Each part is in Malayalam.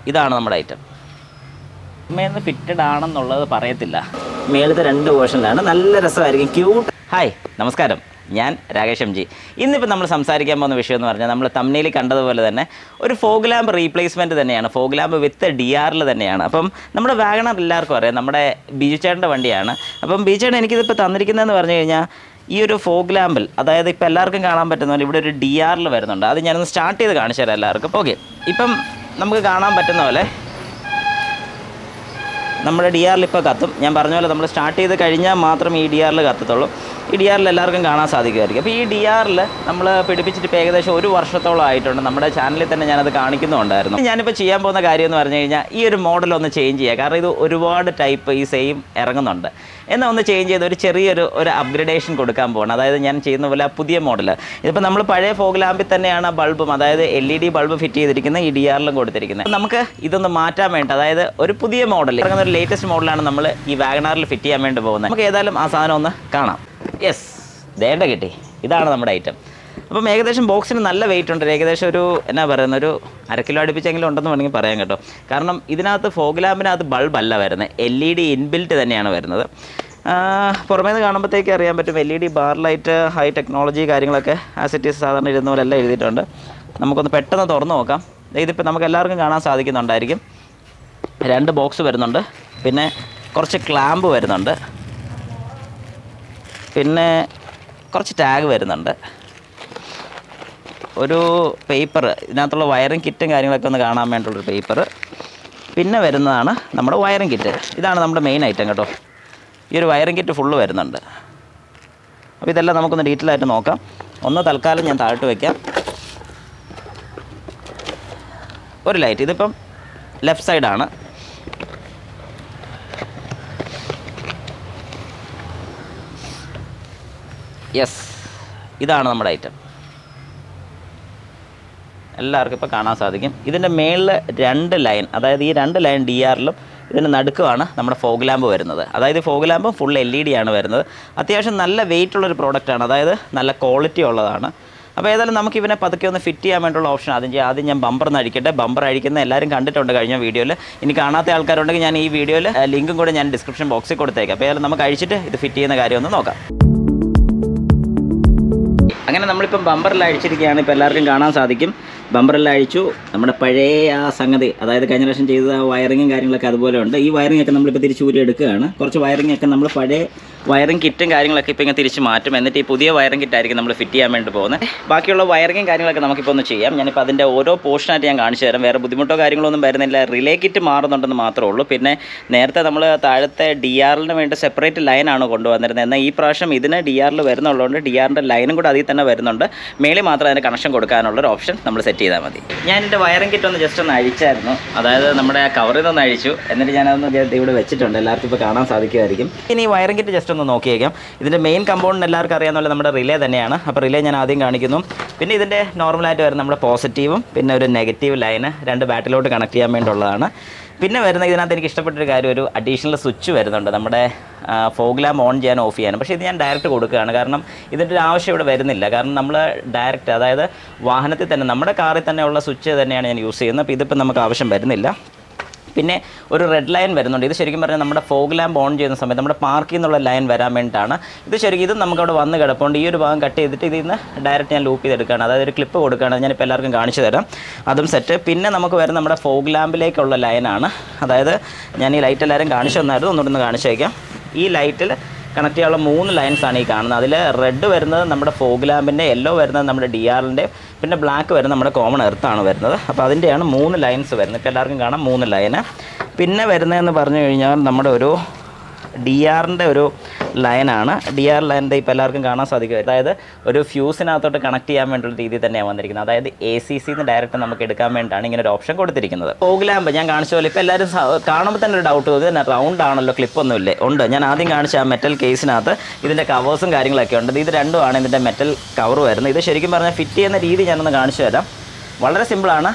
ഇതാണ് നമ്മുടെ ഐറ്റം മേന്ന് ഫിറ്റഡ് ആണെന്നുള്ളത് പറയത്തില്ല മേളത്തെ രണ്ട് വേർഷനിലാണ് നല്ല രസമായിരിക്കും ക്യൂട്ട് ഹായ് നമസ്കാരം ഞാൻ രാകേഷ് എം ജി ഇന്നിപ്പോൾ നമ്മൾ സംസാരിക്കാൻ പോകുന്ന വിഷയം എന്ന് പറഞ്ഞാൽ നമ്മൾ തമ്മിൽ കണ്ടതുപോലെ തന്നെ ഒരു ഫോഗ് ലാമ്പ് റീപ്ലേസ്മെൻറ്റ് തന്നെയാണ് ഫോഗ് ലാമ്പ് വിത്ത് ഡി ആറിൽ തന്നെയാണ് അപ്പം നമ്മുടെ വാഗണർ എല്ലാവർക്കും അറിയാം നമ്മുടെ ബിജു ചേട്ടൻ്റെ വണ്ടിയാണ് അപ്പം ബിജു ചേട്ടൻ എനിക്കിതിപ്പോൾ തന്നിരിക്കുന്നതെന്ന് പറഞ്ഞു കഴിഞ്ഞാൽ ഈ ഒരു ഫോഗ് ലാമ്പിൽ അതായത് ഇപ്പോൾ എല്ലാവർക്കും കാണാൻ പറ്റുന്ന പോലെ ഇവിടെ ഒരു ഡി ആറിൽ വരുന്നുണ്ട് അത് ഞാനൊന്ന് സ്റ്റാർട്ട് ചെയ്ത് കാണിച്ചു തരാം എല്ലാവർക്കും ഓക്കെ ഇപ്പം നമുക്ക് കാണാൻ പറ്റുന്ന പോലെ നമ്മുടെ ഡി ആറിൽ ഇപ്പോൾ കത്തും ഞാൻ പറഞ്ഞ പോലെ നമ്മൾ സ്റ്റാർട്ട് ചെയ്ത് കഴിഞ്ഞാൽ മാത്രം ഈ ഡി ആറിൽ കത്തത്തുള്ളൂ ഈ ഡി ആറിൽ എല്ലാവർക്കും കാണാൻ സാധിക്കുമായിരിക്കും അപ്പോൾ ഈ ഡി ആറിൽ നമ്മൾ പിടിപ്പിച്ചിട്ട് ഇപ്പോൾ ഏകദേശം ഒരു വർഷത്തോളം ആയിട്ടുണ്ട് നമ്മുടെ ചാനലിൽ തന്നെ ഞാനത് കാണിക്കുന്നുണ്ടായിരുന്നു ഞാനിപ്പോൾ ചെയ്യാൻ പോകുന്ന കാര്യം എന്ന് പറഞ്ഞു കഴിഞ്ഞാൽ ഈ ഒരു മോഡൽ ഒന്ന് ചേഞ്ച് ചെയ്യുക കാരണം ഇത് ഒരുപാട് ടൈപ്പ് ഈ സെയിം ഇറങ്ങുന്നുണ്ട് എന്നാൽ ഒന്ന് ചേഞ്ച് ചെയ്ത് ഒരു ചെറിയൊരു ഒരു അപ്ഗ്രഡേഷൻ കൊടുക്കാൻ പോകണം അതായത് ഞാൻ ചെയ്യുന്ന പോലെ ആ പുതിയ മോഡൽ ഇതിപ്പോൾ നമ്മൾ പഴയ ഫോഗ് ലാമ്പിൽ തന്നെയാണ് ബൾബും അതായത് L E D bulb fit ചെയ്തിരിക്കുന്നത് ഈ ഡി ആറിലും കൊടുത്തിരിക്കുന്നത് അപ്പോൾ നമുക്ക് ഇതൊന്ന് മാറ്റാൻ വേണ്ടി അതായത് ഒരു പുതിയ മോഡൽ ഇറങ്ങുന്ന ഒരു ലേറ്റസ്റ്റ് മോഡലാണ് നമ്മൾ ഈ വാഗണാറിൽ ഫിറ്റ് ചെയ്യാൻ വേണ്ടി പോകുന്നത് നമുക്ക് ഏതായാലും ആ സാധനം ഒന്ന് കാണാം യെസ് ദേണ്ട കിട്ടി ഇതാണ് നമ്മുടെ ഐറ്റം അപ്പം ഏകദേശം ബോക്സിന് നല്ല വെയിറ്റ് ഉണ്ട് ഏകദേശം ഒരു എന്നാ പറയുന്ന ഒരു അര കിലോ അടുപ്പിച്ചെങ്കിലും ഉണ്ടെന്ന് വേണമെങ്കിൽ പറയാം കേട്ടോ കാരണം ഇതിനകത്ത് ഫോഗ് ലാമ്പിനകത്ത് ബൾബ് അല്ല വരുന്നത് എൽ ഇ ഡി ഇൻബിൽറ്റ് തന്നെയാണ് വരുന്നത് ആ, പുറമേ നിന്ന് കാണുമ്പോഴത്തേക്ക് അറിയാൻ പറ്റും L E D bar light high technology കാര്യങ്ങളൊക്കെ ആസിറ്റീസ് സാധാരണ ഇരുന്ന പോലെ എല്ലാം എഴുതിയിട്ടുണ്ട് നമുക്കൊന്ന് പെട്ടെന്ന് തുറന്ന് നോക്കാം ദേ ഇതിപ്പോൾ നമുക്ക് എല്ലാവർക്കും കാണാൻ സാധിക്കുന്നുണ്ടായിരിക്കും രണ്ട് ബോക്സ് വരുന്നുണ്ട് പിന്നെ കുറച്ച് ക്ലാമ്പ് വരുന്നുണ്ട് പിന്നെ കുറച്ച് ടാഗ് വരുന്നുണ്ട് ഒരു പേപ്പർ ഇതിനകത്തുള്ള വയറിംഗ് കിറ്റും കാര്യങ്ങളൊക്കെ ഒന്ന് കാണാൻ വേണ്ടിയുള്ളൊരു പേപ്പർ പിന്നെ വരുന്നതാണ് നമ്മുടെ വയറിംഗ് കിറ്റ് ഇതാണ് നമ്മുടെ മെയിൻ ഐറ്റം കേട്ടോ ഈ ഒരു വയറിംഗ് കിറ്റ് ഫുള്ള് വരുന്നുണ്ട് അപ്പോൾ ഇതെല്ലാം നമുക്കൊന്ന് ഡീറ്റെയിൽ ആയിട്ട് നോക്കാം ഒന്ന് തൽക്കാലം ഞാൻ താഴോട്ട് വയ്ക്കാം ഒരു ലൈറ്റ് ഇതിപ്പം ലെഫ്റ്റ് സൈഡാണ് യെസ് ഇതാണ് നമ്മുടെ ഐറ്റം എല്ലാവർക്കും ഇപ്പോൾ കാണാൻ സാധിക്കും ഇതിൻ്റെ മേളിൽ രണ്ട് ലൈൻ അതായത് ഈ രണ്ട് ലൈൻ ഡി ആറിലും ഇതിൻ്റെ നടുക്കുമാണ് നമ്മുടെ ഫോഗ് ലാമ്പ് വരുന്നത് അതായത് fog lamp full L E D ആണ് വരുന്നത് അത്യാവശ്യം നല്ല വെയിറ്റ് ഉള്ളൊരു പ്രോഡക്റ്റാണ് അതായത് നല്ല ക്വാളിറ്റി ഉള്ളതാണ് അപ്പോൾ ഏതായാലും നമുക്ക് ഇവനെ പതുക്കെ ഒന്ന് ഫിറ്റ് ചെയ്യാൻ വേണ്ടിയുള്ള ഓപ്ഷൻ ആദ്യം ചെയ്യാം ആദ്യം ഞാൻ ബമ്പർ ഒന്ന് അഴിക്കട്ടെ ബമ്പർ അഴിക്കുന്ന എല്ലാവരും കണ്ടിട്ടുണ്ട് കഴിഞ്ഞ വീഡിയോയിൽ ഇനി കാണാത്ത ആൾക്കാരുണ്ടെങ്കിൽ ഞാൻ ഈ വീഡിയോയിൽ ലിങ്കും കൂടെ ഞാൻ ഡിസ്ക്രിപ്ഷൻ ബോക്സിൽ കൊടുത്തേക്കാം അപ്പോൾ ഏതായാലും നമുക്ക് അഴിച്ചിട്ട് ഇത് ഫിറ്റ് ചെയ്യുന്ന കാര്യം ഒന്ന് നോക്കാം അങ്ങനെ നമ്മളിപ്പം ബമ്പറെല്ലാം അഴിച്ചിരിക്കുകയാണ് ഇപ്പോൾ എല്ലാവർക്കും കാണാൻ സാധിക്കും ബമ്പറെല്ലാം അഴിച്ചു നമ്മുടെ പഴയ ആ സംഗതി അതായത് കഴിഞ്ഞ പ്രാവശ്യം ചെയ്ത ആ വയറിങ്ങും കാര്യങ്ങളൊക്കെ അതുപോലെ ഉണ്ട് ഈ വയറിംഗ് ഒക്കെ നമ്മളിപ്പോൾ തിരിച്ച് ഊരി എടുക്കുകയാണ് കുറച്ച് വയറിംഗ് ഒക്കെ നമ്മൾ പഴയ വയറിംഗ് കിറ്റും കാര്യങ്ങളൊക്കെ ഇപ്പോൾ ഇങ്ങനെ തിരിച്ച് മാറ്റും എന്നിട്ട് ഈ പുതിയ വയറിംഗ് കിറ്റായിരിക്കും നമ്മൾ ഫിറ്റ് ചെയ്യാൻ വേണ്ടി പോകുന്നത് ബാക്കിയുള്ള വയറിങ്ങും കാര്യങ്ങളൊക്കെ നമുക്കിപ്പോൾ ഒന്ന് ചെയ്യാം ഞാനിപ്പോൾ അതിൻ്റെ ഓരോ പോർഷനായിട്ട് ഞാൻ കാണിച്ചു തരാം വേറെ ബുദ്ധിമുട്ടോ കാര്യങ്ങളൊന്നും വരുന്നില്ല റിലേ കിറ്റ് മാറുന്നുണ്ടെന്ന് മാത്രമേ ഉള്ളൂ പിന്നെ നേരത്തെ നമ്മൾ താഴത്തെ ഡി ആറിന് വേണ്ടി സെപ്പറേറ്റ് ലൈനാണ് കൊണ്ടുവന്നിരുന്നത് എന്നാൽ ഈ പ്രാവശ്യം ഇതിന് ഡി ആറിൽ വരുന്നുള്ളതുകൊണ്ട് ഡി ആറിൻ്റെ ലൈനും കൂടെ അതിൽ തന്നെ വരുന്നുണ്ട് മേളിൽ മാത്രം അതിന് കണക്ഷൻ കൊടുക്കാനുള്ള ഒരു ഓപ്ഷൻ നമ്മൾ സെറ്റ് ചെയ്താൽ മതി ഞാൻ എൻ്റെ വയറിംഗ് കിറ്റ് ഒന്ന് ജസ്റ്റ് ഒന്ന് അഴിച്ചായിരുന്നു അതായത് നമ്മുടെ കവറിൽ നിന്ന് അഴിച്ചു എന്നിട്ട് ഞാനതൊന്ന് ദേ ഇവിടെ വെച്ചിട്ടുണ്ട് എല്ലാവർക്കും ഇപ്പോൾ കാണാൻ സാധിക്കുമായിരിക്കും ഇനി ഈ വയറിംഗ് കിറ്റ് ജസ്റ്റ് ഒന്ന് നോക്കിയേക്കാം ഇതിൻ്റെ മെയിൻ കമ്പൗണ്ട് എല്ലാവർക്കും അറിയാവുന്ന പോലെ നമ്മുടെ റിലേ തന്നെയാണ് അപ്പോൾ റിലേ ഞാൻ ആദ്യം കാണിക്കുന്നു പിന്നെ ഇതിൻ്റെ നോർമലായിട്ട് വരുന്ന നമ്മുടെ പോസിറ്റീവും പിന്നെ ഒരു നെഗറ്റീവ് ലൈന് രണ്ട് ബാറ്ററിലോട്ട് കണക്ട് ചെയ്യാൻ വേണ്ടിയുള്ളതാണ് പിന്നെ വരുന്ന ഇതിനകത്ത് എനിക്ക് ഇഷ്ടപ്പെട്ടൊരു കാര്യം ഒരു അഡീഷണൽ സ്വിച്ച് വരുന്നുണ്ട് നമ്മുടെ ഫോഗ് ലാമ്പ് ഓൺ ചെയ്യാൻ ഓഫ് ചെയ്യാൻ പക്ഷേ ഇത് ഞാൻ ഡയറക്റ്റ് കൊടുക്കുകയാണ് കാരണം ഇതിൻ്റെ ഒരു ആവശ്യം ഇവിടെ വരുന്നില്ല കാരണം നമ്മൾ ഡയറക്റ്റ് അതായത് വാഹനത്തിൽ തന്നെ നമ്മുടെ കാറിൽ തന്നെ ഉള്ള സ്വിച്ച് തന്നെയാണ് ഞാൻ യൂസ് ചെയ്യുന്നത് അപ്പോൾ ഇതിപ്പോൾ നമുക്ക് ആവശ്യം വരുന്നില്ല പിന്നെ ഒരു റെഡ് ലൈൻ വരുന്നുണ്ട് ഇത് ശരിക്കും പറഞ്ഞാൽ നമ്മുടെ ഫോഗ് ലാമ്പ് ഓൺ ചെയ്യുന്ന സമയത്ത് നമ്മുടെ പാർക്കിൽ നിന്നുള്ള ലൈൻ വരാൻ വേണ്ടിയിട്ടാണ് ഇത് ശരിക്കും ഇതും നമുക്കവിടെ വന്ന് കിടപ്പുണ്ട് ഈ ഒരു ഭാഗം കട്ട് ചെയ്തിട്ട് ഇതിൽ നിന്ന് ഡയറക്റ്റ് ഞാൻ ലൂപ്പ് ചെയ്തെടുക്കുകയാണ് അതായത് ഒരു ക്ലിപ്പ് കൊടുക്കുകയാണ് ഞാനിപ്പോൾ എല്ലാവർക്കും കാണിച്ചു തരാം അതും സെറ്റ് പിന്നെ നമുക്ക് വരുന്ന നമ്മുടെ ഫോഗ് ലാമ്പിലേക്കുള്ള ലൈനാണ് അതായത് ഞാൻ ഈ ലൈറ്റ് എല്ലാവരും കാണിച്ചു തന്നായിരുന്നു ഒന്നുകൂടെ ഒന്ന് കാണിച്ചു വയ്ക്കാം ഈ ലൈറ്റിൽ കണക്ട് ചെയ്യാനുള്ള മൂന്ന് ലൈൻസ് ആണ് ഈ കാണുന്നത് അതിൽ റെഡ് വരുന്നത് നമ്മുടെ ഫോഗ് ലാമ്പിൻ്റെ യെല്ലോ വരുന്നത് നമ്മുടെ ഡി ആറിൻ്റെ പിന്നെ ബ്ലാക്ക് വരുന്നത് നമ്മുടെ കോമൺ എർത്താണ് വരുന്നത് അപ്പോൾ അതിൻ്റെയാണ് മൂന്ന് ലൈൻസ് വരുന്നത് ഇപ്പോൾ എല്ലാവർക്കും കാണാം മൂന്ന് ലൈന് പിന്നെ വരുന്നതെന്ന് പറഞ്ഞു കഴിഞ്ഞാൽ നമ്മുടെ ഒരു ഡി ആറിൻ്റെ ഒരു ലൈനാണ് ഡി ആർ ലൈനിൻ്റെ ഇപ്പോൾ എല്ലാവർക്കും കാണാൻ സാധിക്കും അതായത് ഒരു ഫ്യൂസിനകത്തോട്ട് കണക്ട് ചെയ്യാൻ വേണ്ടിയുള്ള രീതിയിൽ തന്നെയാണ് വന്നിരിക്കുന്നത് അതായത് എ സി സിന്ന് ഡയറക്റ്റ് നമുക്ക് എടുക്കാൻ വേണ്ടിയിട്ടാണ് ഇങ്ങനെ ഒരു ഓപ്ഷൻ കൊടുത്തിരിക്കുന്നത് ഫോഗ് ലാമ്പ് ഞാൻ കാണിച്ച പോലെ ഇപ്പോൾ എല്ലാവരും സ- കാണുമ്പോൾ തന്നെ ഒരു ഡൗട്ട് തോന്നി തന്നെ റൗണ്ട് ആണല്ലോ ക്ലിപ്പൊന്നുമില്ലേ ഉണ്ട് ഞാൻ ആദ്യം കാണിച്ച ആ മെറ്റൽ കേസിനകത്ത് ഇതിൻ്റെ കവേഴ്സും കാര്യങ്ങളൊക്കെ ഉണ്ട് ഇത് രണ്ടുമാണ് ഇതിൻ്റെ മെറ്റൽ കവർ വരുന്നത് ഇത് ശരിക്കും പറഞ്ഞാൽ ഫിറ്റ് ചെയ്യുന്ന രീതി ഞാനൊന്ന് കാണിച്ചു തരാം വളരെ സിമ്പിളാണ്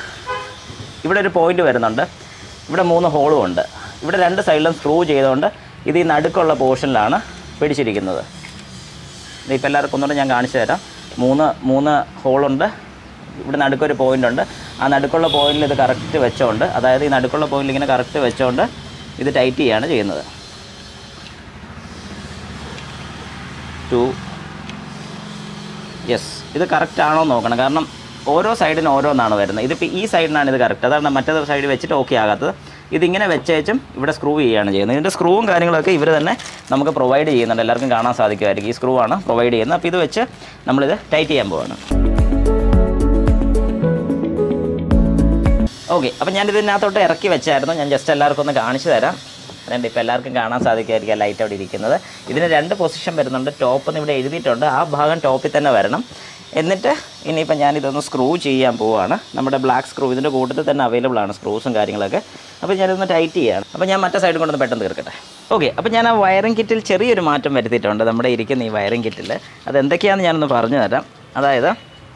ഇവിടെ ഒരു പോയിന്റ് വരുന്നുണ്ട് ഇവിടെ മൂന്ന് ഹോളും ഉണ്ട് ഇവിടെ രണ്ട് സൈഡിലും സ്ക്രൂ ചെയ്തുകൊണ്ട് ഇത് ഈ നടുക്കുള്ള പോർഷനിലാണ് പിടിച്ചിരിക്കുന്നത് ഇപ്പോൾ എല്ലാവർക്കും ഒന്നുകൂടെ ഞാൻ കാണിച്ചു തരാം മൂന്ന് മൂന്ന് ഹോളുണ്ട് ഇവിടെ നടുക്കൊരു പോയിന്റ് ഉണ്ട് ആ നടുക്കുള്ള പോയിന്റിൽ ഇത് കറക്റ്റ് വെച്ചോണ്ട് അതായത് ഈ നടുക്കുള്ള പോയിന്റിൽ ഇങ്ങനെ കറക്റ്റ് വെച്ചോണ്ട് ഇത് ടൈറ്റ് ചെയ്യാണ് ചെയ്യുന്നത് ടു യെസ് ഇത് കറക്റ്റ് ആണോ എന്ന് നോക്കണം കാരണം ഓരോ സൈഡിന് ഓരോന്നാണ് വരുന്നത് ഇതിപ്പോൾ ഈ സൈഡിനാണ് ഇത് കറക്റ്റ് അതാണ് മറ്റേ സൈഡ് വെച്ചിട്ട് ഓക്കെ ആകാത്തത് ഇതിങ്ങനെ വെച്ചേച്ചും ഇവിടെ സ്ക്രൂ ചെയ്യുകയാണ് ചെയ്യുന്നത് ഇതിൻ്റെ സ്ക്രൂവും കാര്യങ്ങളൊക്കെ ഇവർ തന്നെ നമുക്ക് പ്രൊവൈഡ് ചെയ്യുന്നുണ്ട് എല്ലാവർക്കും കാണാൻ സാധിക്കുമായിരിക്കും ഈ സ്ക്രൂ ആണ് പ്രൊവൈഡ് ചെയ്യുന്നത് അപ്പോൾ ഇത് വെച്ച് നമ്മളിത് ടൈറ്റ് ചെയ്യാൻ പോവാണ് ഓക്കെ അപ്പോൾ ഞാൻ ഇതിനകത്തോട്ട് ഇറക്കി വെച്ചായിരുന്നു ഞാൻ ജസ്റ്റ് എല്ലാവർക്കും ഒന്ന് കാണിച്ചു തരാം അതുകൊണ്ട് ഇപ്പോൾ എല്ലാവർക്കും കാണാൻ സാധിക്കുമായിരിക്കും ആ ലൈറ്റ് അവിടെ ഇരിക്കുന്നത് ഇതിന് രണ്ട് പൊസിഷൻ വരുന്നുണ്ട് ടോപ്പ് എന്ന് ഇവിടെ എഴുതിയിട്ടുണ്ട് ആ ഭാഗം ടോപ്പിൽ തന്നെ വരണം എന്നിട്ട് ഇനിയിപ്പോൾ ഞാനിതൊന്ന് സ്ക്രൂ ചെയ്യാൻ പോവുകയാണ് നമ്മുടെ ബ്ലാക്ക് സ്ക്രൂ ഇതിൻ്റെ കൂട്ടത്തിൽ തന്നെ അവൈലബിൾ ആണ് സ്ക്രൂസും കാര്യങ്ങളൊക്കെ അപ്പോൾ ഞാനിതൊന്ന് ടൈറ്റ് ചെയ്യുകയാണ് അപ്പോൾ ഞാൻ മറ്റേ സൈഡ് കൊണ്ടൊന്ന് പെട്ടെന്ന് തീർക്കട്ടെ ഓക്കെ അപ്പോൾ ഞാൻ ആ വയറിംഗ് കിറ്റിൽ ചെറിയൊരു മാറ്റം വരുത്തിയിട്ടുണ്ട് നമ്മുടെ ഇരിക്കുന്ന ഈ വയറിംഗ് കിറ്റിൽ അത് എന്തൊക്കെയാണെന്ന് ഞാനൊന്ന് പറഞ്ഞു തരാം അതായത്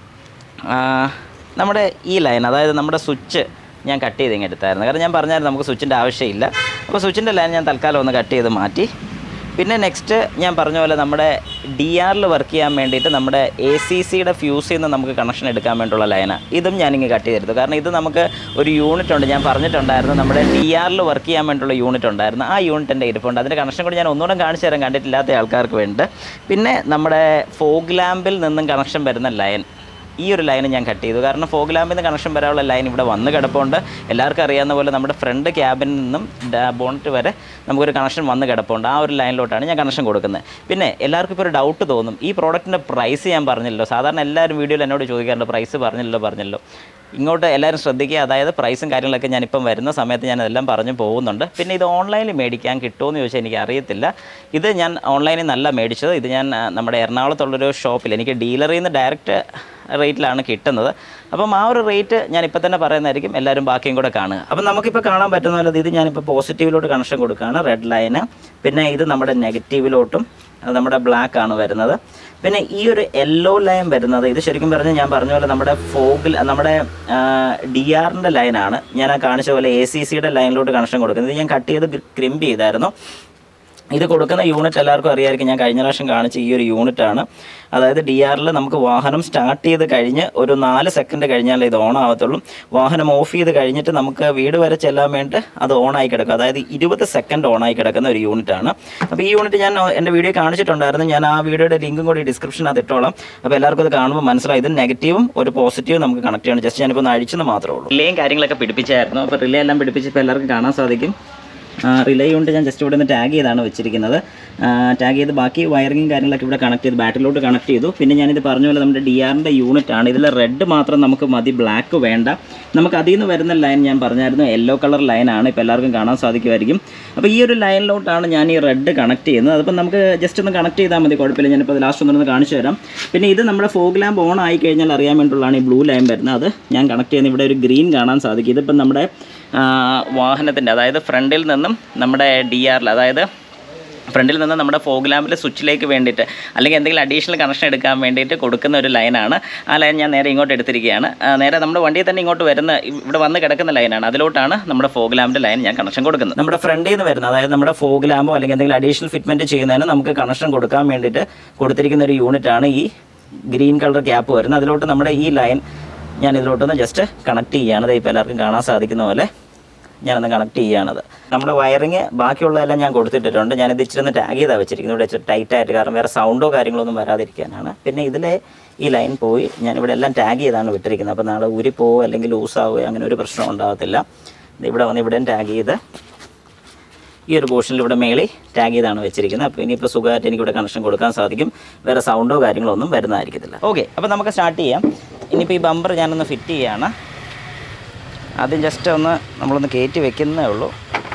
ആ, നമ്മുടെ ഈ ലൈൻ അതായത് നമ്മുടെ സ്വിച്ച് ഞാൻ കട്ട് ചെയ്ത് ഇങ്ങ് എടുത്തായിരുന്നു കാരണം ഞാൻ പറഞ്ഞായിരുന്നു നമുക്ക് സ്വിച്ചിൻ്റെ ആവശ്യമില്ല അപ്പോൾ സ്വിച്ചിൻ്റെ ലൈൻ ഞാൻ തൽക്കാലം ഒന്ന് കട്ട് ചെയ്ത് മാറ്റി പിന്നെ നെക്സ്റ്റ് ഞാൻ പറഞ്ഞ പോലെ നമ്മുടെ ഡി ആറിൽ വർക്ക് ചെയ്യാൻ വേണ്ടിയിട്ട് നമ്മുടെ എ സി സിയുടെ ഫ്യൂസിൽ നിന്ന് നമുക്ക് കണക്ഷൻ എടുക്കാൻ വേണ്ടിയുള്ള ലൈനാണ് ഇതും ഞാനിങ്ങ് കട്ട് ചെയ്തെടുത്തു കാരണം ഇത് നമുക്ക് ഒരു യൂണിറ്റ് ഉണ്ട് ഞാൻ പറഞ്ഞിട്ടുണ്ടായിരുന്നു നമ്മുടെ ഡി ആറിൽ വർക്ക് ചെയ്യാൻ വേണ്ടിയുള്ള യൂണിറ്റ് ഉണ്ടായിരുന്നു ആ യൂണിറ്റ് എൻ്റെ ഇരിപ്പുണ്ട് അതിൻ്റെ കണക്ഷൻ കൂടി ഞാൻ ഒന്നുകൂടെ കാണിച്ചു തരാൻ കണ്ടിട്ടില്ലാത്ത ആൾക്കാർക്ക് വേണ്ടി പിന്നെ നമ്മുടെ ഫോഗ് ലാമ്പിൽ നിന്നും കണക്ഷൻ വരുന്ന ലൈൻ ഈ ഒരു ലൈൻ ഞാൻ കട്ട് ചെയ്തു കാരണം ഫോഗ് ലാമ്പിൽ നിന്ന് കണക്ഷൻ വരാനുള്ള ലൈൻ ഇവിടെ വന്ന് കിടപ്പുണ്ട് എല്ലാവർക്കും അറിയാവുന്ന പോലെ നമ്മുടെ ഫ്രണ്ട് ക്യാബിനിൽ നിന്നും ബോണറ്റ് വരെ നമുക്കൊരു കണക്ഷൻ വന്ന് കിടപ്പുണ്ട് ആ ഒരു ലൈനിലോട്ടാണ് ഞാൻ കണക്ഷൻ കൊടുക്കുന്നത് പിന്നെ എല്ലാവർക്കും ഇപ്പോൾ ഒരു ഡൗട്ട് തോന്നും ഈ പ്രോഡക്റ്റിൻ്റെ പ്രൈസ് ഞാൻ പറഞ്ഞല്ലോ സാധാരണ എല്ലാവരും വീഡിയോയിൽ എന്നോട് ചോദിക്കാറുണ്ട് പ്രൈസ് പറഞ്ഞല്ലോ പറഞ്ഞല്ലോ ഇങ്ങോട്ട് എല്ലാവരും ശ്രദ്ധിക്കുക അതായത് പ്രൈസും കാര്യങ്ങളൊക്കെ ഞാനിപ്പം വരുന്ന സമയത്ത് ഞാൻ എല്ലാം പറഞ്ഞു പോകുന്നുണ്ട് പിന്നെ ഇത് ഓൺലൈനിൽ മേടിക്കാൻ കിട്ടുമോ എന്ന് ചോദിച്ചാൽ എനിക്ക് അറിയത്തില്ല ഇത് ഞാൻ ഓൺലൈനിൽ നല്ല മേടിച്ചത് ഇത് ഞാൻ ആ, നമ്മുടെ എറണാകുളത്തുള്ളൊരു ഷോപ്പിൽ എനിക്ക് ഡീലറിൽ നിന്ന് ഡയറക്റ്റ് റേറ്റിലാണ് കിട്ടുന്നത് അപ്പം ആ ഒരു റേറ്റ് ഞാൻ ഇപ്പം തന്നെ പറയുന്നതായിരിക്കും എല്ലാവരും ബാക്കിയും കൂടെ കാണുക അപ്പം നമുക്കിപ്പോൾ കാണാൻ പറ്റുന്ന പോലെ ഇത് ഞാനിപ്പോൾ പോസിറ്റീവിലോട്ട് കണക്ഷൻ കൊടുക്കുകയാണ് റെഡ് ലൈന് പിന്നെ ഇത് നമ്മുടെ നെഗറ്റീവിലോട്ടും അത് നമ്മുടെ ബ്ലാക്ക് ആണ് വരുന്നത് പിന്നെ ഈ ഒരു യെല്ലോ ലൈൻ വരുന്നത് ഇത് ശരിക്കും പറഞ്ഞാൽ ഞാൻ പറഞ്ഞ പോലെ നമ്മുടെ ഫോഗിൽ നമ്മുടെ ഡി ആറിൻ്റെ ലൈനാണ് ഞാൻ ആ കാണിച്ച പോലെ എ സി സിയുടെ ലൈനിലോട്ട് കണക്ഷൻ കൊടുക്കുന്നത് ഇത് ഞാൻ കട്ട് ചെയ്ത് ക്രിമ്പ് ചെയ്തായിരുന്നു ഇത് കൊടുക്കുന്ന യൂണിറ്റ് എല്ലാവർക്കും അറിയാമായിരിക്കും ഞാൻ കഴിഞ്ഞ പ്രാവശ്യം കാണിച്ച ഈ ഒരു യൂണിറ്റ് ആണ് അതായത് ഡി ആറിൽ നമുക്ക് വാഹനം സ്റ്റാർട്ട് ചെയ്ത് കഴിഞ്ഞ് ഒരു നാല് സെക്കൻഡ് കഴിഞ്ഞാലേ ഇത് ഓൺ ആവത്തുള്ളൂ വാഹനം ഓഫ് ചെയ്ത് കഴിഞ്ഞിട്ട് നമുക്ക് വീട് വരെ ചെല്ലാൻ വേണ്ടി അത് ഓൺ ആയി കിടക്കും അതായത് ഇരുപത് സെക്കൻഡ് ഓൺ ആയി കിടക്കുന്ന ഒരു യൂണിറ്റ് ആണ് അപ്പോൾ ഈ യൂണിറ്റ് ഞാൻ എൻ്റെ വീഡിയോ കാണിച്ചിട്ടുണ്ടായിരുന്നു ഞാൻ ആ വീഡിയോയുടെ ലിങ്കും കൂടി ഡിസ്ക്രിപ്ഷനകത്ത് ഇട്ടോളാം അപ്പോൾ എല്ലാവർക്കും അത് കാണുമ്പോൾ മനസ്സിലായി ഇത് നെഗറ്റീവും ഒരു പോസിറ്റീവും നമുക്ക് കണക്ട് ചെയ്യണം ജസ്റ്റ് ഞാനിപ്പോൾ ഒന്ന് അഴിച്ചെന്ന് മാത്രമേ ഉള്ളൂ റിലേയും കാര്യങ്ങളൊക്കെ പിടിപ്പിച്ചായിരുന്നു അപ്പോൾ റിലേ എല്ലാം പിടിപ്പിച്ചപ്പോൾ എല്ലാവർക്കും കാണാൻ സാധിക്കും റിലേ കൊണ്ട് ഞാൻ ജസ്റ്റ് ഇവിടെ നിന്ന് ടാഗ് ചെയ്താണ് വെച്ചിരിക്കുന്നത് ടാഗ് ചെയ്ത് ബാക്കി വയറിങ്ങും കാര്യങ്ങളൊക്കെ ഇവിടെ കണക്ട് ചെയ്ത് ബാറ്ററിലോട്ട് കണക്ട് ചെയ്തു പിന്നെ ഞാനിത് പറഞ്ഞ പോലെ നമ്മുടെ ഡി ആറിൻ്റെ യൂണിറ്റ് ആണ് ഇതിൽ റെഡ് മാത്രം നമുക്ക് മതി ബ്ലാക്ക് വേണ്ട നമുക്ക് അതിൽ നിന്ന് വരുന്ന ലൈൻ ഞാൻ പറഞ്ഞായിരുന്നു യെല്ലോ കളർ ലൈനാണ് ഇപ്പോൾ എല്ലാവർക്കും കാണാൻ സാധിക്കുമായിരിക്കും അപ്പോൾ ഈ ഒരു ലൈനിലോട്ടാണ് ഞാൻ ഈ റെഡ് കണക്ട് ചെയ്യുന്നത് അതിപ്പോൾ നമുക്ക് ജസ്റ്റ് ഒന്ന് കണക്ട് ചെയ്താൽ മതി കുഴപ്പമില്ല ഞാനിപ്പോൾ ലാസ്റ്റ് ഒന്നൊന്ന് കാണിച്ചു തരാം പിന്നെ ഇത് നമ്മുടെ ഫോഗ് ലാമ്പ് ഓൺ ആയി കഴിഞ്ഞാൽ അറിയാൻ വേണ്ടിയുള്ളതാണ് ഈ ബ്ലൂ ലൈൻ വരുന്നത് അത് ഞാൻ കണക്ട് ചെയ്യുന്ന ഇവിടെ ഒരു ഗ്രീൻ കാണാൻ സാധിക്കും ഇതിപ്പം നമ്മുടെ വാഹനത്തിൻ്റെ അതായത് ഫ്രണ്ടിൽ നിന്നും നമ്മുടെ ഡി ആറിൽ അതായത് ഫ്രണ്ടിൽ നിന്ന് നമ്മുടെ ഫോഗ് ലാമ്പിലെ സ്വിച്ചിലേക്ക് വേണ്ടിയിട്ട് അല്ലെങ്കിൽ എന്തെങ്കിലും അഡീഷണൽ കണക്ഷൻ എടുക്കാൻ വേണ്ടിയിട്ട് കൊടുക്കുന്ന ഒരു ലൈനാണ് ആ ലൈൻ ഞാൻ നേരെ ഇങ്ങോട്ട് എടുത്തിരിക്കുകയാണ് ആ, നേരെ നമ്മുടെ വണ്ടിയിൽ തന്നെ ഇങ്ങോട്ട് വരുന്ന ഇവിടെ വന്ന് കിടക്കുന്ന ലൈനാണ് അതിലോട്ടാണ് നമ്മുടെ ഫോഗ് ലാമ്പിൻ്റെ ലൈൻ ഞാൻ കണക്ഷൻ കൊടുക്കുന്നത് നമ്മുടെ ഫ്രണ്ടിൽ നിന്ന് വരുന്ന അതായത് നമ്മുടെ ഫോഗ് ലാമ്പോ അല്ലെങ്കിൽ എന്തെങ്കിലും അഡീഷണൽ ഫിറ്റ്മെൻറ്റ് ചെയ്യുന്നതിന് നമുക്ക് കണക്ഷൻ കൊടുക്കാൻ വേണ്ടിയിട്ട് കൊടുത്തിരിക്കുന്ന ഒരു യൂണിറ്റ് ആണ് ഈ ഗ്രീൻ കളർ ക്യാപ്പ് വരുന്നത് അതിലോട്ട് നമ്മുടെ ഈ ലൈൻ ഞാൻ ഇതിലോട്ടൊന്ന് ജസ്റ്റ് കണക്ട് ചെയ്യുകയാണ് ദേ ഇപ്പോൾ എല്ലാവർക്കും കാണാൻ സാധിക്കുന്ന പോലെ ഞാനൊന്ന് കണക്ട് ചെയ്യുകയാണത് നമ്മുടെ വയറിങ് ബാക്കിയുള്ളതെല്ലാം ഞാൻ കൊടുത്തിട്ടിട്ടുണ്ട് ഞാനിത് ഇച്ചിരി ഒന്ന് ടാഗ് ചെയ്താണ് വെച്ചിരിക്കുന്നത് ഇവിടെ ഇച്ചിരി ടൈറ്റ് ആയിട്ട് കാരണം വേറെ സൗണ്ടോ കാര്യങ്ങളോ ഒന്നും വരാതിരിക്കാനാണ് പിന്നെ ഇതിലെ ഈ ലൈൻ പോയി ഞാനിവിടെ എല്ലാം ടാഗ് ചെയ്താണ് വിട്ടിരിക്കുന്നത് അപ്പോൾ നാളെ ഊരി പോവോ അല്ലെങ്കിൽ ലൂസാവുകയോ അങ്ങനെ ഒരു പ്രശ്നം ഉണ്ടാകത്തില്ല ഇത് ഇവിടെ വന്ന് ഇവിടെ ടാഗ് ചെയ്ത് ഈ ഒരു പോർഷനിൽ ഇവിടെ മേളിൽ ടാഗ് ചെയ്താണ് വെച്ചിരിക്കുന്നത് അപ്പോൾ ഇനിയിപ്പോൾ സുഖമായിട്ട് എനിക്ക് ഇവിടെ കണക്ഷൻ കൊടുക്കാൻ സാധിക്കും വേറെ സൗണ്ടോ കാര്യങ്ങളോ ഒന്നും വരുന്നതായിരിക്കത്തില്ല ഓക്കെ അപ്പോൾ നമുക്ക് സ്റ്റാർട്ട് ചെയ്യാം ഇനിയിപ്പോൾ ഈ ബമ്പർ ഞാനൊന്ന് ഫിറ്റ് ചെയ്യുകയാണ് ആദ്യം ജസ്റ്റ് ഒന്ന് നമ്മളൊന്ന് കയറ്റി വെക്കുന്നേ ഉള്ളൂ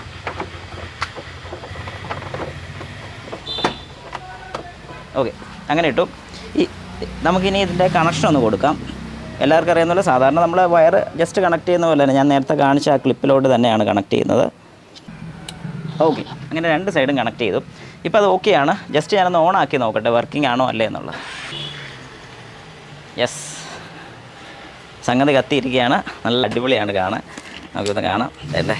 ഓക്കെ അങ്ങനെ ഇട്ടു ഈ നമുക്കിനി ഇതിൻ്റെ കണക്ഷൻ ഒന്ന് കൊടുക്കാം എല്ലാവർക്കും അറിയുന്ന പോലെ സാധാരണ നമ്മൾ വയർ ജസ്റ്റ് കണക്ട് ചെയ്യുന്ന പോലെ തന്നെ ഞാൻ നേരത്തെ കാണിച്ച ആ ക്ലിപ്പിലോട്ട് തന്നെയാണ് കണക്ട് ചെയ്യുന്നത് ഓക്കെ അങ്ങനെ രണ്ട് സൈഡും കണക്ട് ചെയ്തു ഇപ്പോൾ അത് ഓക്കെയാണ് ജസ്റ്റ് ഞാനൊന്ന് ഓൺ ആക്കി നോക്കട്ടെ വർക്കിംഗ് ആണോ അല്ലേ എന്നുള്ളത് യെസ് സംഗതി കത്തിയിരിക്കുകയാണ് നല്ല അടിപൊളിയാണ് കാണാൻ നമുക്കൊന്ന് കാണാം അല്ലേ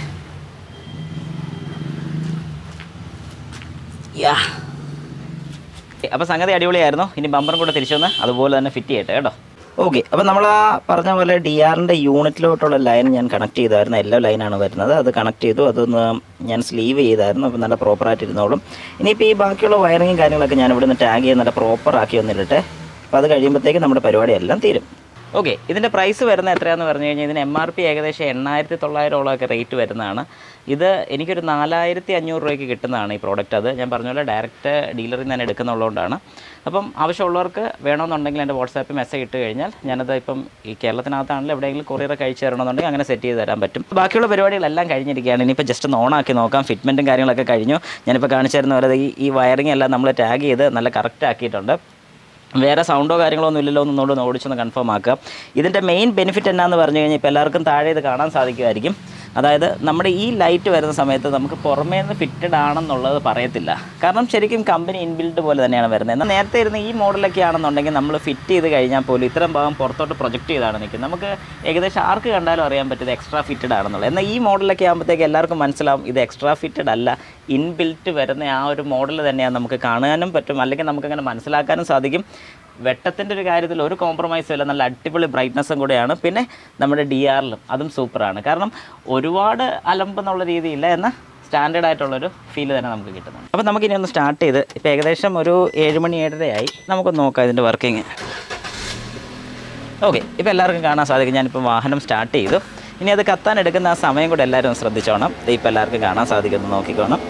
യാ അപ്പോൾ സംഗതി അടിപൊളിയായിരുന്നു ഇനി ബമ്പറും കൂടെ തിരിച്ചൊന്ന് അതുപോലെ തന്നെ ഫിറ്റ് ചെയ്യട്ടെ കേട്ടോ ഓക്കെ അപ്പോൾ നമ്മൾ ആ പറഞ്ഞ പോലെ ഡി ആറിൻ്റെ യൂണിറ്റിലോട്ടുള്ള ലൈൻ ഞാൻ കണക്ട് ചെയ്തായിരുന്നു എല്ലാ ലൈനാണ് വരുന്നത് അത് കണക്ട് ചെയ്തു അതൊന്ന് ഞാൻ സ്ലീവ് ചെയ്തായിരുന്നു അപ്പോൾ നല്ല പ്രോപ്പറായിട്ട് ഇരുന്നോളും ഇനിയിപ്പോൾ ഈ ബാക്കിയുള്ള വയറിങ്ങും കാര്യങ്ങളൊക്കെ ഞാൻ ഇവിടെ നിന്ന് ടാഗ് ചെയ്ത് നല്ല പ്രോപ്പർ ആക്കി വന്നിട്ടെ അപ്പോൾ അത് കഴിയുമ്പോഴത്തേക്ക് നമ്മുടെ പരിപാടി എല്ലാം തീരും ഓക്കെ ഇതിൻ്റെ പ്രൈസ് വരുന്നത് എത്രയാണെന്ന് പറഞ്ഞു കഴിഞ്ഞാൽ ഇതിന് എം ആർ പി ഏകദേശം എണ്ണായിരത്തി തൊള്ളായിരമോളമൊക്കെ റേറ്റ് വരുന്നതാണ് ഇത് എനിക്കൊരു നാലായിരത്തി അഞ്ഞൂറ് രൂപയ്ക്ക് കിട്ടുന്നതാണ് ഈ പ്രോഡക്റ്റ് അത് ഞാൻ പറഞ്ഞ പോലെ ഡയറക്റ്റ് ഡീലറിൽ നിന്ന് തന്നെ എടുക്കുന്നുള്ളതുകൊണ്ടാണ് അപ്പം ആവശ്യമുള്ളവർക്ക് വേണമെന്നുണ്ടെങ്കിൽ എൻ്റെ വാട്സാപ്പിൽ മെസ്സേജ് ഇട്ട് കഴിഞ്ഞാൽ ഞാനത് ഇപ്പം ഈ കേരളത്തിനകത്താണെങ്കിലും എവിടെയെങ്കിലും കൊറിയർ കഴിച്ച് തരണമെന്നുണ്ടെങ്കിൽ അങ്ങനെ സെറ്റ് ചെയ്ത് തരാൻ പറ്റും ബാക്കിയുള്ള പരിപാടികളെല്ലാം കഴിഞ്ഞിരിക്കുകയാണ് ഇനിയിപ്പോൾ ജസ്റ്റ് ഒന്ന് ഓണാക്കി നോക്കാം ഫിറ്റ്മെൻറ്റും കാര്യങ്ങളൊക്കെ കഴിഞ്ഞു ഞാനിപ്പോൾ കാണിച്ചു തരുന്ന പോലെ ഈ ഈ വയറിംഗ് എല്ലാം നമ്മൾ ടാഗ് ചെയ്ത് നല്ല കറക്റ്റ് ആക്കിയിട്ടുണ്ട് വേറെ സൗണ്ടോ കാര്യങ്ങളോ ഒന്നും ഇല്ലല്ലോ എന്നൊന്നുകൂടെ ഓടിച്ചൊന്ന് കൺഫേം ആക്കുക ഇതിൻ്റെ മെയിൻ ബെനിഫിറ്റ് എന്നാന്ന് പറഞ്ഞു കഴിഞ്ഞാൽ ഇപ്പോൾ എല്ലാവർക്കും താഴെ ഇത് കാണാൻ സാധിക്കുമായിരിക്കും അതായത് നമ്മുടെ ഈ ലൈറ്റ് വരുന്ന സമയത്ത് നമുക്ക് പുറമേ നിന്ന് ഫിറ്റഡ് ആണെന്നുള്ളത് പറയത്തില്ല കാരണം ശരിക്കും കമ്പനി ഇൻബിൽഡ് പോലെ തന്നെയാണ് വരുന്നത് എന്നാൽ നേരത്തെ ഇരുന്ന ഈ മോഡലൊക്കെ ആണെന്നുണ്ടെങ്കിൽ നമ്മൾ ഫിറ്റ് ചെയ്ത് കഴിഞ്ഞാൽ പോലും ഇത്രയും ഭാഗം പുറത്തോട്ട് പ്രൊജക്റ്റ് ചെയ്താണ് നിൽക്കുന്നത് നമുക്ക് ഏകദേശം ആർക്ക് കണ്ടാലും അറിയാൻ പറ്റും എക്സ്ട്രാ ഫിറ്റഡ് ആണെന്നുള്ളത് എന്നാൽ ഈ മോഡലൊക്കെ ആകുമ്പോഴത്തേക്ക് എല്ലാവർക്കും മനസ്സിലാവും ഇത് എക്സ്ട്രാ ഫിറ്റഡ് അല്ല ഇൻബിൽറ്റ് വരുന്ന ആ ഒരു മോഡൽ തന്നെയാണ് നമുക്ക് കാണാനും പറ്റും അല്ലെങ്കിൽ നമുക്കങ്ങനെ മനസ്സിലാക്കാനും സാധിക്കും വെട്ടത്തിൻ്റെ ഒരു കാര്യത്തിൽ ഒരു കോംപ്രമൈസും ഇല്ല നല്ല അടിപൊളി ബ്രൈറ്റ്നസ്സും കൂടെയാണ് പിന്നെ നമ്മുടെ ഡി ആറിലും അതും സൂപ്പറാണ് കാരണം ഒരുപാട് അലമ്പെന്നുള്ള രീതിയില്ല എന്നാൽ സ്റ്റാൻഡേർഡ് ആയിട്ടുള്ളൊരു ഫീൽ തന്നെ നമുക്ക് കിട്ടുന്നുണ്ട് അപ്പോൾ നമുക്കിനി ഒന്ന് സ്റ്റാർട്ട് ചെയ്ത് ഇപ്പോൾ ഏകദേശം ഒരു ഏഴ് മണി ഏഴരയായി നമുക്കൊന്ന് നോക്കാം ഇതിൻ്റെ വർക്കിംഗ് ഓക്കെ ഇപ്പോൾ എല്ലാവർക്കും കാണാൻ സാധിക്കും ഞാനിപ്പോൾ വാഹനം സ്റ്റാർട്ട് ചെയ്തു ഇനി അത് കത്താൻ എടുക്കുന്ന ആ സമയം കൂടെ എല്ലാവരും ഒന്ന് ശ്രദ്ധിച്ചോണം ഇത് ഇപ്പോൾ എല്ലാവർക്കും കാണാൻ സാധിക്കുമെന്ന് നോക്കിക്കോണം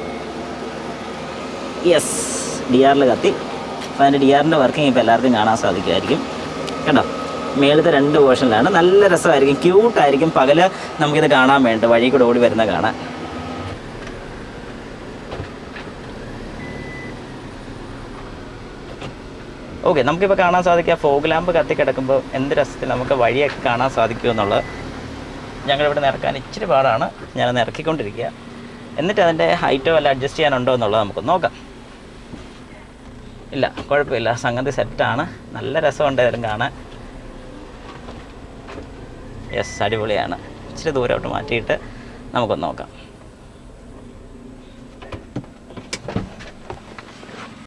യെസ് ഡി ആറിൽ കത്തി അപ്പോൾ അതിൻ്റെ ഡി ആറിൻ്റെ വർക്കിംഗ് ഇപ്പോൾ എല്ലാവർക്കും കാണാൻ സാധിക്കുമായിരിക്കും കണ്ടോ മേളത്തെ രണ്ട് പോർഷനിലാണ് നല്ല രസമായിരിക്കും ക്യൂട്ടായിരിക്കും പകല് നമുക്കിത് കാണാൻ വേണ്ട വഴി കൂടെ ഓടി വരുന്ന കാണാൻ ഓക്കെ നമുക്കിപ്പോൾ കാണാൻ സാധിക്കുക ഫോഗ് ലാമ്പ് കത്തി കിടക്കുമ്പോൾ എന്ത് രസത്തിൽ നമുക്ക് വഴിയൊക്കെ കാണാൻ സാധിക്കും എന്നുള്ളത് ഞങ്ങളിവിടെ നിറക്കാൻ ഇച്ചിരി പാടാണ് ഞാനത് ഇറക്കിക്കൊണ്ടിരിക്കുക എന്നിട്ട് അതിൻ്റെ ഹൈറ്റോ വല്ല അഡ്ജസ്റ്റ് ചെയ്യാനുണ്ടോ എന്നുള്ളത് നമുക്ക് നോക്കാം ഇല്ല കുഴപ്പമില്ല സംഗതി സെറ്റാണ് നല്ല രസമുണ്ട് ഇതിലും കാണാൻ യെസ് അടിപൊളിയാണ് ഇച്ചിരി ദൂരോട്ട് മാറ്റിയിട്ട് നമുക്കൊന്ന് നോക്കാം